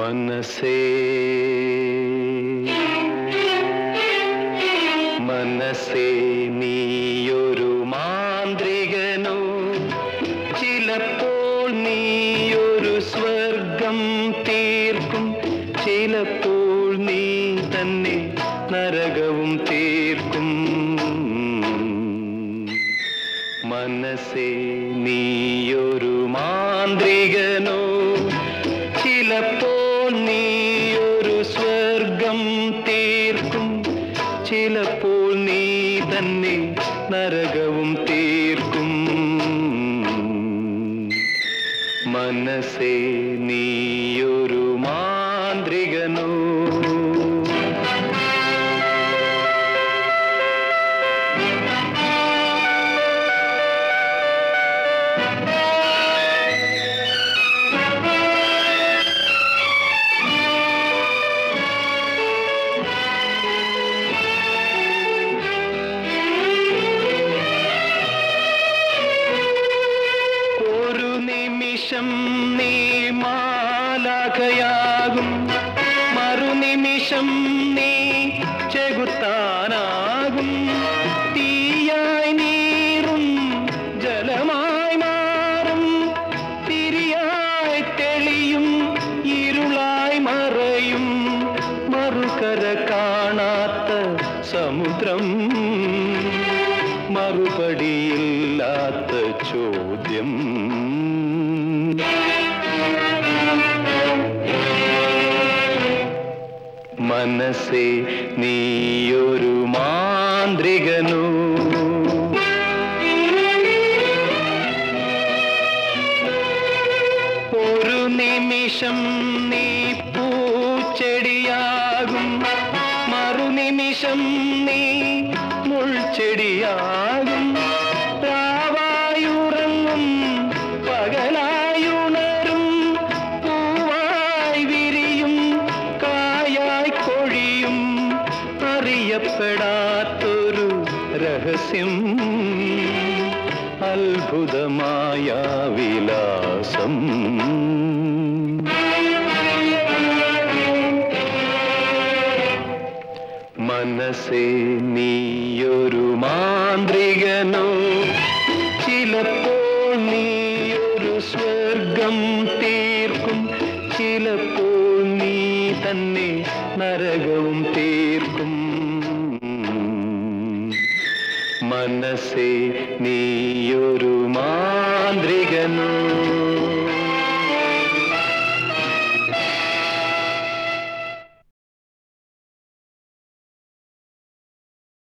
മനസ്സേ മനസ്സേ നീയൊരു മാന്ത്രികനോ ചിലപ്പോൾ നീയൊരു സ്വർഗം തീർക്കും ചിലപ്പോൾ നീ തന്നെ നരകവും തീർക്കും മനസ്സേ നീയൊരു മാന്ത്രികനോ ചിലപ്പോൾ നീയൊരു സ്വർഗം തീർക്കും ചിലപ്പോൾ നീ തന്നെ നരകവും തീർക്കും മനസ്സേ നീയൊരു മാന്ത്രികനോ ഒരു നിമിഷം നീ മാലാഖയാകും മറുനിമിഷം നീ ചെകുത്താനാകും തീയായി നീറും ജലമായി മാറും തിരിയായി തെളിയും ഇരുളായി മറയും മറുകര കാണാത്ത സമുദ്രം മറുപടിയില്ലാത്ത ചോദ്യം മനസ്സേ നീയൊരു മാന്ത്രികനോ ഒരു നിമിഷം നീ പൂച്ചെടിയാകും മറുനിമിഷം നീ മുൾച്ചെടിയാകും രാവായുറങ്ങും പകലായുണരും പൂവായി വിരിയും കായായി കൊഴിയും അറിയപ്പെടാത്തൊരു രഹസ്യം അത്ഭുതമായ വിലാസം മനസ്സേ നീയൊരു മാന്ത്രികനോ ചിലപ്പോൾ നീയൊരു സ്വർഗം തീർക്കും ചിലപ്പോൾ നീ തന്നെ നരകവും തീർക്കും മനസ്സേ നീയൊരു മാന്ത്രികനോ